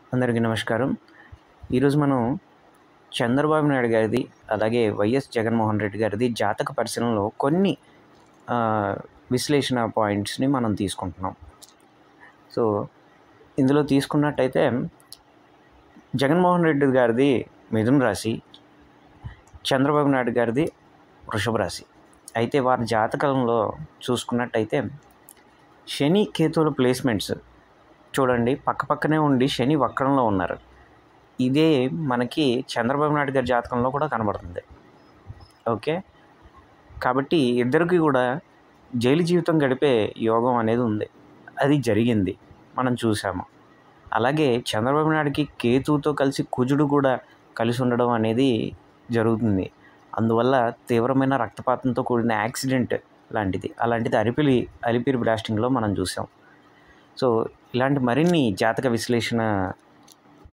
అందరికీ నమస్కారం ఈరోజు మనం చంద్రబాబు నాయుడు గారిది అలాగే వైఎస్ జగన్మోహన్ రెడ్డి గారిది జాతక పరిశీలనలో కొన్ని ఆ, విశ్లేషణ పాయింట్స్ని మనం తీసుకుంటున్నాం సో ఇందులో తీసుకున్నట్టయితే జగన్మోహన్ రెడ్డి గారిది మిథున రాశి చంద్రబాబు నాయుడు గారిది వృషభ రాశి అయితే వారి జాతకంలో చూసుకున్నట్టయితే శని కేతువుల ప్లేస్మెంట్స్ చూడండి పక్క పక్కనే ఉండి శని వక్రంలో ఉన్నారు ఇదే మనకి చంద్రబాబు నాయుడు గారి జాతకంలో కూడా కనబడుతుంది ఓకే కాబట్టి ఇద్దరికి కూడా జైలు జీవితం గడిపే యోగం అనేది ఉంది అది జరిగింది మనం చూసాము అలాగే చంద్రబాబు నాయుడుకి కేతువుతో కలిసి కుజుడు కూడా కలిసి ఉండడం అనేది జరుగుతుంది అందువల్ల తీవ్రమైన రక్తపాతంతో కూడిన యాక్సిడెంట్ లాంటిది అలాంటిది అరిపిలి అలిపిరి బ్లాస్టింగ్లో మనం చూసాం సో ఇలాంటి మరిన్ని జాతక విశ్లేషణ